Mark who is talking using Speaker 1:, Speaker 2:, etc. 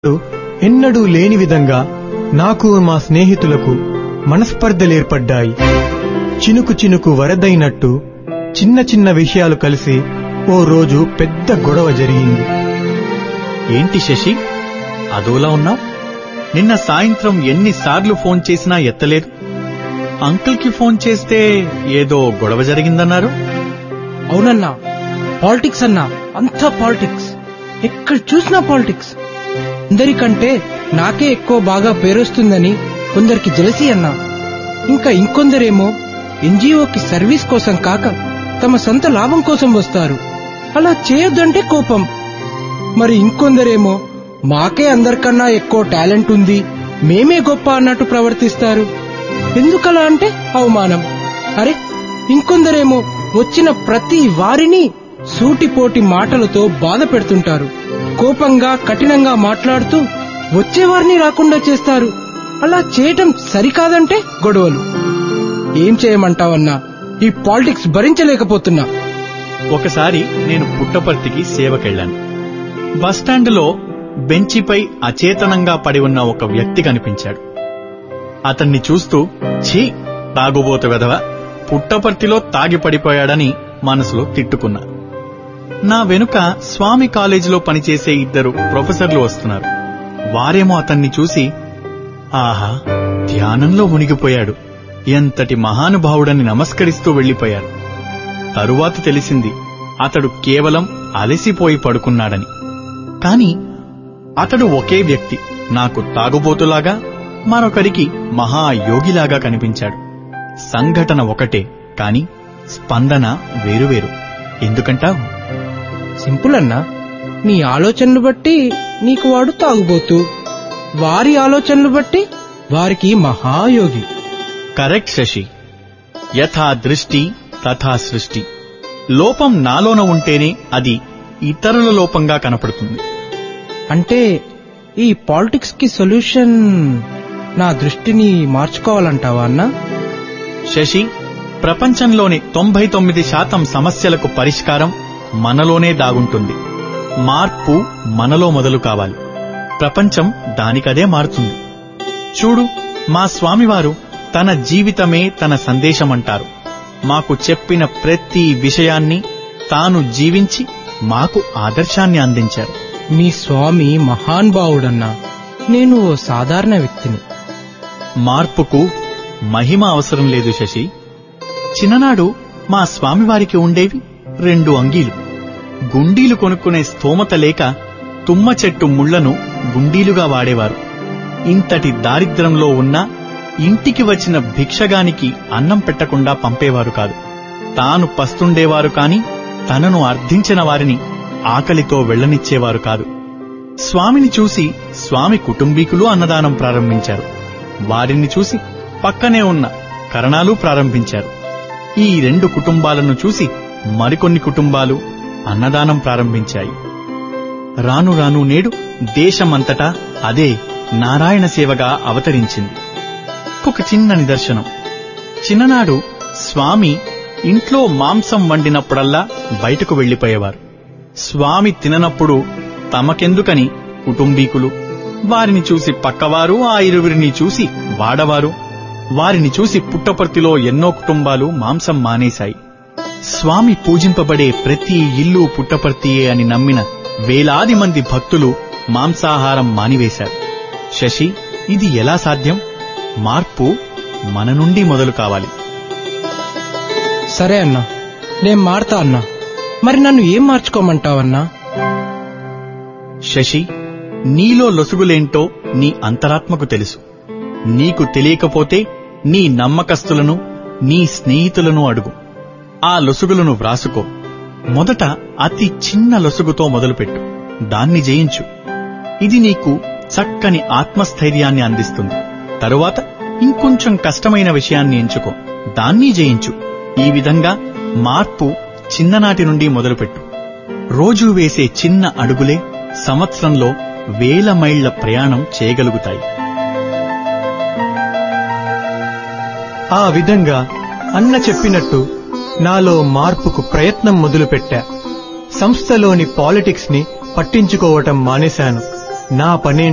Speaker 1: ఎన్నడూ లేని విధంగా నాకు మా స్నేహితులకు మనస్పర్ధలేర్పడ్డాయి చినుకు చినుకు వరదైనట్టు చిన్న చిన్న విషయాలు కలిసి ఓ రోజు పెద్ద గొడవ జరిగింది
Speaker 2: ఏంటి శశి అదోలా ఉన్నావు నిన్న సాయంత్రం ఎన్నిసార్లు ఫోన్ చేసినా ఎత్తలేదు అంకుల్ కి ఫోన్ చేస్తే ఏదో గొడవ జరిగిందన్నారు
Speaker 3: అవునన్నా పాలిటిక్స్ అన్నా అంతా పాలిటిక్స్ ఎక్కడ చూసినా పాలిటిక్స్ అందరికంటే నాకే ఎక్కువ బాగా పేరొస్తుందని కొందరికి జలసి అన్నా ఇంకా ఇంకొందరేమో ఎన్జిఓకి సర్వీస్ కోసం కాక తమ సొంత లాభం కోసం వస్తారు అలా చేయొద్దంటే కోపం మరి ఇంకొందరేమో మాకే అందరికన్నా ఎక్కువ టాలెంట్ ఉంది మేమే గొప్ప అన్నట్టు ప్రవర్తిస్తారు ఎందుకలా అంటే అవమానం అరే ఇంకొందరేమో వచ్చిన ప్రతి వారిని సూటిపోటి మాటలతో బాధ పెడుతుంటారు కోపంగా కఠినంగా మాట్లాడుతూ వచ్చేవారిని రాకుండా చేస్తారు అలా చేయటం సరికాదంటే గొడవలు ఏం చేయమంటావన్నా ఈ పాలిటిక్స్ భరించలేకపోతున్నా
Speaker 2: ఒకసారి నేను పుట్టపర్తికి సేవకెళ్ళాను బస్టాండులో బెంచిపై అచేతనంగా పడి ఉన్న ఒక వ్యక్తి కనిపించాడు అతన్ని చూస్తూ ఛీ తాగుబోతు వెధవ పుట్టపర్తిలో తాగి పడిపోయాడని మనసులో తిట్టుకున్నా నా వెనుక స్వామి కాలేజీలో పనిచేసే ఇద్దరు ప్రొఫెసర్లు వస్తున్నారు వారేమో అతన్ని చూసి ఆహా ధ్యానంలో మునిగిపోయాడు ఎంతటి మహానుభావుడని నమస్కరిస్తూ వెళ్లిపోయారు తరువాత తెలిసింది అతడు కేవలం అలసిపోయి పడుకున్నాడని కాని అతడు ఒకే వ్యక్తి నాకు తాగుబోతులాగా మరొకరికి మహాయోగిలాగా కనిపించాడు సంఘటన ఒకటే కాని స్పందన వేరువేరు ఎందుకంటావు
Speaker 3: సింపుల్ అన్నా నీ ఆలోచనలు బట్టి నీకు వాడు తాగుబోతూ వారి ఆలోచనలు బట్టి వారికి మహాయోగి
Speaker 2: కరెక్ట్ శశి యథా దృష్టి తథా సృష్టి లోపం నాలోన ఉంటేనే అది ఇతరుల లోపంగా కనపడుతుంది
Speaker 3: అంటే ఈ పాలిటిక్స్ కి సొల్యూషన్ నా దృష్టిని మార్చుకోవాలంటావా అన్నా
Speaker 2: శశి ప్రపంచంలోని తొంభై తొమ్మిది శాతం సమస్యలకు పరిష్కారం మనలోనే దాగుంటుంది మార్పు మనలో మొదలు కావాలి ప్రపంచం దానికదే మారుతుంది చూడు మా స్వామివారు తన జీవితమే తన సందేశమంటారు మాకు చెప్పిన ప్రతి విషయాన్ని తాను జీవించి మాకు ఆదర్శాన్ని అందించారు
Speaker 3: మీ స్వామి మహానుభావుడన్నా నేను ఓ సాధారణ వ్యక్తిని
Speaker 2: మార్పుకు మహిమ అవసరం లేదు శశి చిన్ననాడు మా స్వామివారికి ఉండేవి రెండు అంగీలు గుండీలు కొనుక్కునే స్తోమత లేక తుమ్మ చెట్టు ముళ్లను గుండీలుగా వాడేవారు ఇంతటి దారిద్ర్యంలో ఉన్న ఇంటికి వచ్చిన భిక్షగానికి అన్నం పెట్టకుండా పంపేవారు కాదు తాను పస్తుండేవారు కాని తనను అర్థించిన వారిని ఆకలితో వెళ్లనిచ్చేవారు కాదు స్వామిని చూసి స్వామి కుటుంబీకులు అన్నదానం ప్రారంభించారు వారిని చూసి పక్కనే ఉన్న కరణాలు ప్రారంభించారు ఈ రెండు కుటుంబాలను చూసి మరికొన్ని కుటుంబాలు అన్నదానం ప్రారంభించాయి రాను రాను నేడు దేశమంతటా అదే నారాయణ సేవగా అవతరించింది ఒక చిన్న నిదర్శనం చిన్ననాడు స్వామి ఇంట్లో మాంసం వండినప్పుడల్లా బయటకు వెళ్లిపోయేవారు స్వామి తిననప్పుడు తమకెందుకని కుటుంబీకులు వారిని చూసి పక్కవారు ఆ ఇరువురిని చూసి వాడవారు వారిని చూసి పుట్టపర్తిలో ఎన్నో కుటుంబాలు మాంసం మానేశాయి స్వామి పూజింపబడే ప్రతి ఇల్లు పుట్టపర్తియే అని నమ్మిన వేలాది మంది భక్తులు మాంసాహారం మానివేశారు శశి ఇది ఎలా సాధ్యం మార్పు మన నుండి మొదలు కావాలి
Speaker 3: సరే అన్నా నేను మారతా అన్నా మరి నన్ను ఏం మార్చుకోమంటావన్నా
Speaker 2: శశి నీలో లొసుగులేంటో నీ అంతరాత్మకు తెలుసు నీకు తెలియకపోతే నీ నమ్మకస్తులను నీ స్నేహితులను అడుగు ఆ లొసుగులను వ్రాసుకో మొదట అతి చిన్న లొసుగుతో మొదలుపెట్టు దాన్ని జయించు ఇది నీకు చక్కని ఆత్మస్థైర్యాన్ని అందిస్తుంది తరువాత ఇంకొంచెం కష్టమైన విషయాన్ని ఎంచుకో దాన్ని జయించు ఈ విధంగా మార్పు చిన్ననాటి నుండి మొదలుపెట్టు రోజూ వేసే చిన్న అడుగులే సంవత్సరంలో వేల మైళ్ల ప్రయాణం చేయగలుగుతాయి
Speaker 1: ఆ విధంగా అన్న చెప్పినట్టు నాలో మార్పుకు ప్రయత్నం మొదలుపెట్టా సంస్థలోని పాలిటిక్స్ ని పట్టించుకోవటం మానేశాను నా పనే